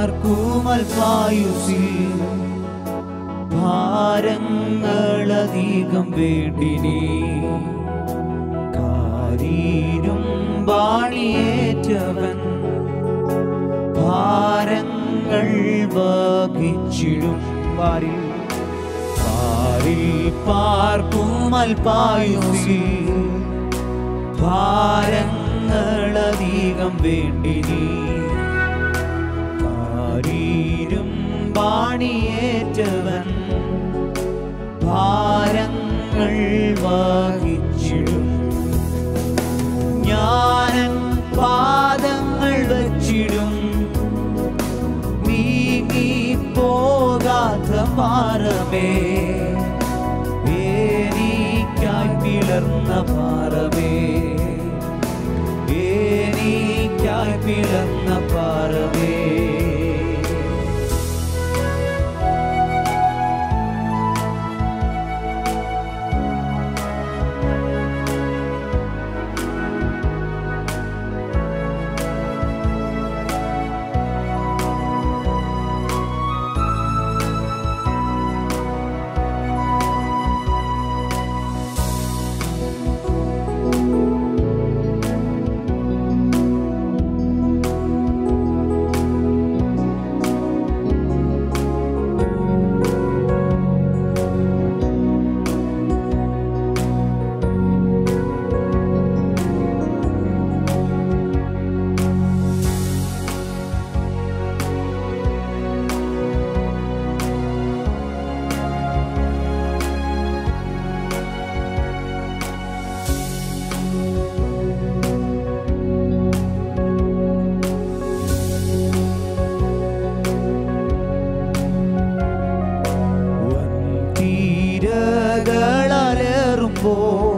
പാർക്കുമൽപായുസിൽ ഭാരങ്ങളധികം വേണ്ടിനി കാരീരും ബാണിയേറ്റവൻ ഭാരങ്ങൾ വഹിച്ചിടും വാരിൽ പാരിൽ പാർക്കുമൽപായുസിൽ ഭാരങ്ങളധികം വേണ്ടിനി കാരീരും ബാണിയേറ്റവൻ ഭാരങ്ങൾ വഹിച്ചിടും ഞാനൻ പാദങ്ങൾ വച്ചിടും നീങ്ങി പോകാത്ത പാറമേ എനിക്കായി പിളർന്ന പാറമേ എനിക്കായി പിളർന്ന പാറമേ തീരകളേറുമ്പോ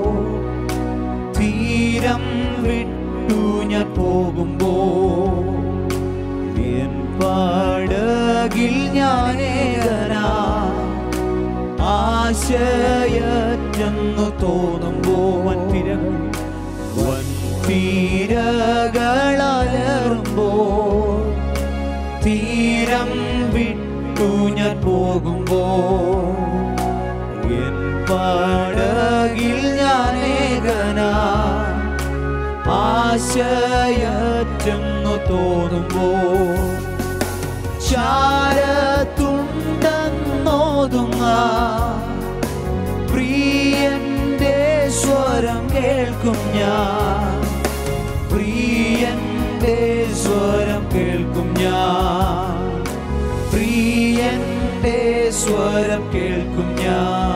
തീരം വിട്ടു ഞാൻ പോകുമ്പോ എൻ പടകിൽ ഞാനേകനാ ആശയറ്റെന്നു തോന്നുമ്പോ വൻ തിരകൾ വൻ തീരകളേറുമ്പോ തീരം വിട്ടു ഞാൻ പോകുമ്പോ എൻ പടകിൽ ഞാൻ ഏകനാ ആശയറ്റെന്നു തോന്നുമ്പോ ചാരത്തുണ്ടെന്നോതുങ്ങ പ്രിയന്റെ സ്വരം കേൾക്കും ഞാൻ പ്രിയന്റെ സ്വരം കേൾക്കും ഞാൻ പ്രിയന്റെ സ്വരം കേൾക്കും ഞാൻ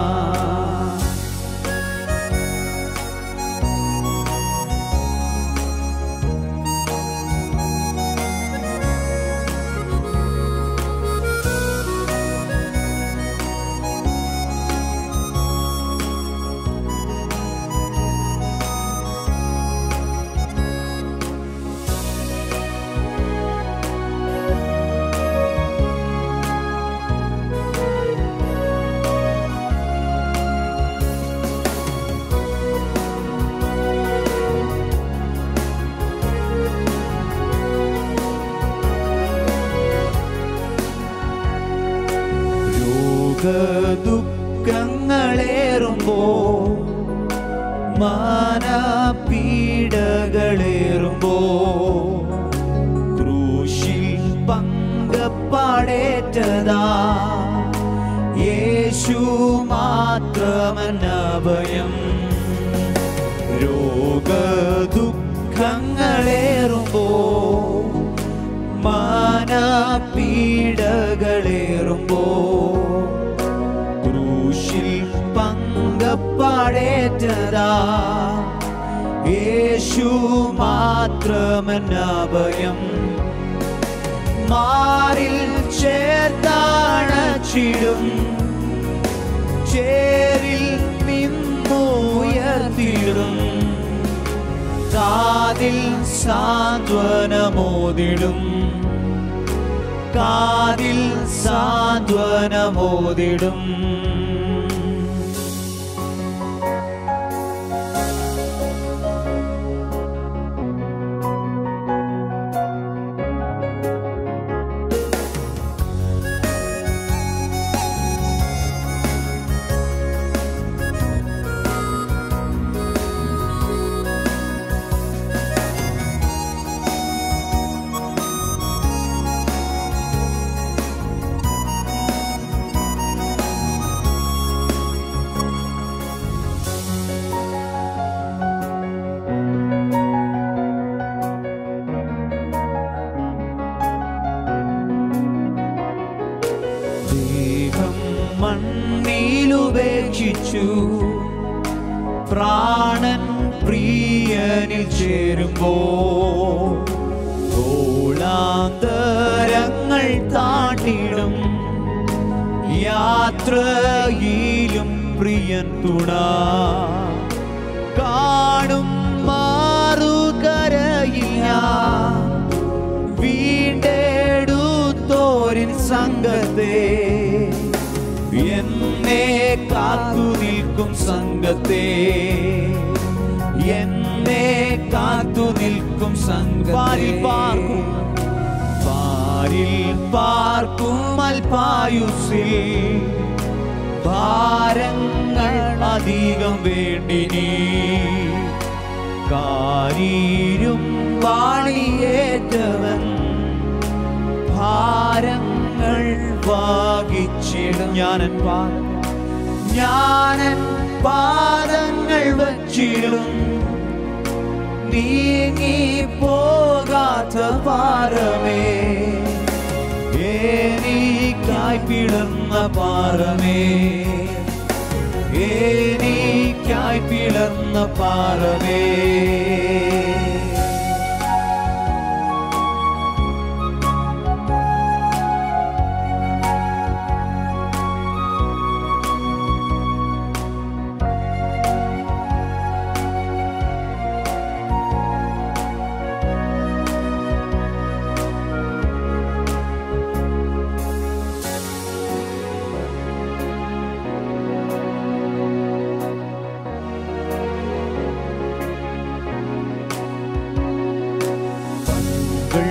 ദുഃഖങ്ങളേറുമ്പോ മാനപീഡകളേറുമ്പോ ക്രൂശിൽ പങ്കപ്പാടേറ്റതാ യേശു മാത്രമനഭയം രോഗദുഃഖങ്ങളേറുമ്പോ മാനപീഡകളേറുമ്പോ ക്രൂശിൽ പങ്കപ്പാടേറ്റതാ യേശു മാത്രമനഭയം മാറിൽ ചേർത്താണച്ചിടും ചേരിൽ നിന്നുയർത്തിടും കാതിൽ സാന്ത്വനമോതിടും കാതിൽ സാന്ത്വനമോതിടും ഉപേക്ഷിച്ചു പ്രാണൻ പ്രിയനിൽ ചേരുമ്പോ ഓളാന്തരങ്ങൾ താണ്ടിടും യാത്രയിലും പ്രിയൻ തുണ കാണും മാറുകരയിൽ ഞാൻ വീണ്ടെടുത്തോരിൻ സംഘത്തെ എന്നെ കാത്തു നിൽക്കും സംഘത്തെ എന്നെ കാത്തു നിൽക്കും സംഘത്തെ പാർക്കും പാരിൽ പാർക്കും അൽപായുസിൽ ഭാരങ്ങൾ അധികം വേണ്ടിനി കാരീരും വാണിയേറ്റവൻ ഭാരങ്ങൾ വാകിച്ചിടും ഞാനൻ പാ ഞാനൻ പാദങ്ങൾ വച്ചിടും നീങ്ങി പോകാത്ത പാറമേ എനിക്കായി പിളർന്ന പാറമേ എനിക്കായി പിളർന്ന പാറമേ കണ്ണുകൾ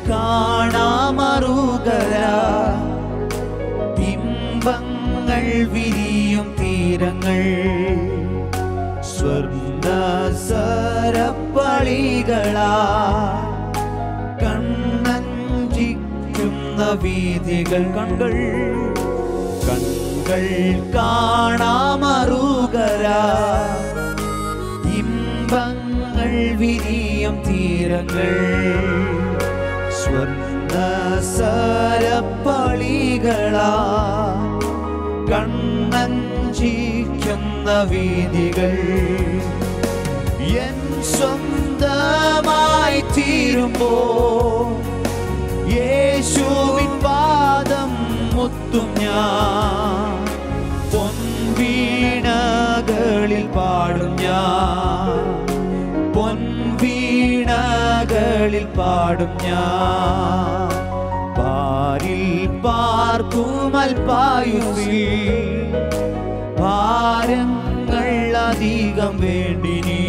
കാണാമറുകര ബിംബങ്ങൾ വിരിയും തീരങ്ങൾ സ്വർണ്ണ സരപ്പളികളാ കണ്ണഞ്ചിക്കുന്ന വീതികൾ കൺകൾ കൺകൾ കാണാമറുകരാ ഇമ്പങ്ങൾ വിരിയും തീരങ്ങൾ സ്വർണ്ണ സരപ്പളികളാ കണ്ണഞ്ചിക്കുന്ന വീതികൾ എൻ സ്വന്തമായി തീരുമ്പോ യേശുവിൻ പാദം മുത്തും ഞാൻ പൊൻവീണകളിൽ പാടും ഞാൻ പൊൻവീണകളിൽ പാടും ഞാൻ പാരിൽ പാർക്കുമൽപായുസിൽ ഭാരങ്ങൾ അധികം വേണ്ടിനി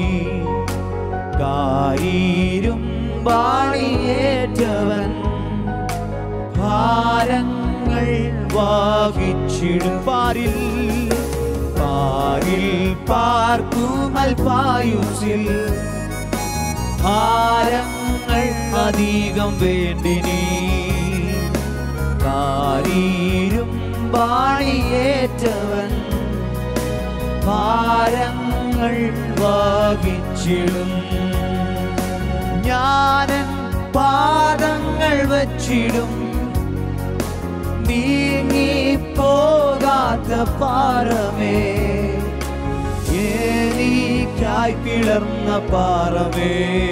കാരീരും പാണിയേറ്റവൻ ഭാരങ്ങൾ വാകിച്ചിടും പാരിൽ പാരിൽ പാർക്കുമൽപായുസിൽ ഭാരങ്ങൾ അധികം വേണ്ടിനി കാരീരും പാണിയേറ്റവൻ ഭാരങ്ങൾ വാകിച്ചിടും ഞാനൻ പാദങ്ങൾ വച്ചിടും നീങ്ങി പോകാത്ത പാറമേ എനിക്കായി പിളർന്ന പാറമേ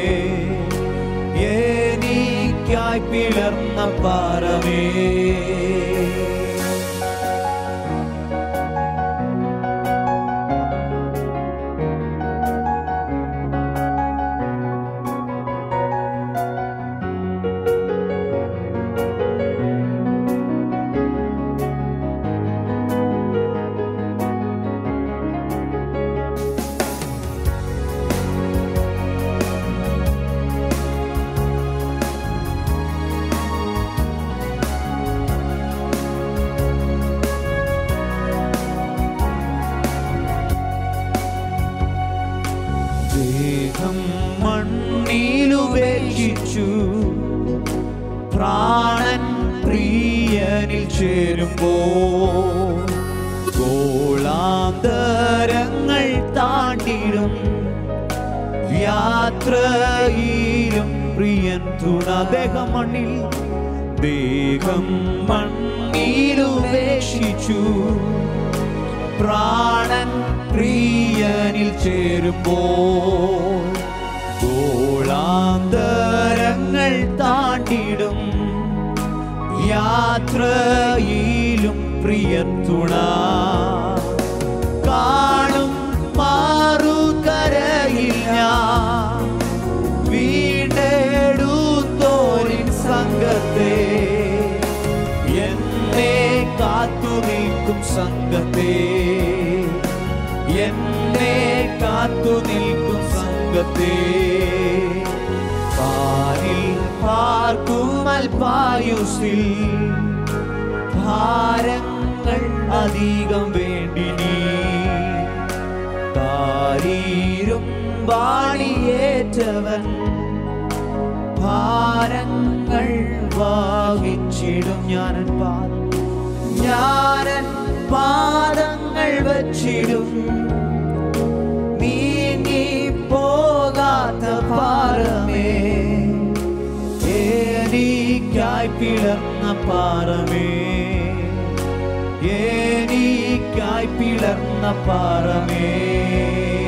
എനിക്കായി പിളർന്ന പാറമേ ദേഹം മണ്ണിലുപേക്ഷിച്ചു പ്രാണൻ പ്രിയനിൽ ചേരുമ്പോ ഗോളാന്തരങ്ങൾ താണ്ടിടും യാത്രയിലും പ്രിയൻ തുണ ദേഹം മണ്ണിൽ ദേഹം മണ്ണിലുപേക്ഷിച്ചു പ്രാണൻ പ്രിയനിൽ ചേരുമ്പോൾ ഗോളാന്തരങ്ങൾ താണ്ടിടും യാത്രയിലും പ്രിയൻ തുണ കാണും മാറുകരയിൽ ഞാൻ വീണ്ടെടുത്തോരിൻ സംഘത്തെ എന്നെ കാത്തു നിൽക്കും സംഘത്തെ എന്നെ കാത്തു നിൽക്കും സംഘത്തെ പാലിൽ പാർക്കുമൽ പായുസിൽ ഭാരങ്ങൾ അധികം വേണ്ടിനി താരീരും വാണിയേറ്റവൻ ഭാരങ്ങൾ വാഹിച്ചിടും ഞാനൻ പാദം ഞാനൻ പാദങ്ങൾ വച്ചിടും നീങ്ങി പോകാത്ത പാറമേ എനിക്കായി പിളർന്ന പാറമേ എനിക്കായി പിളർന്ന പാറമേ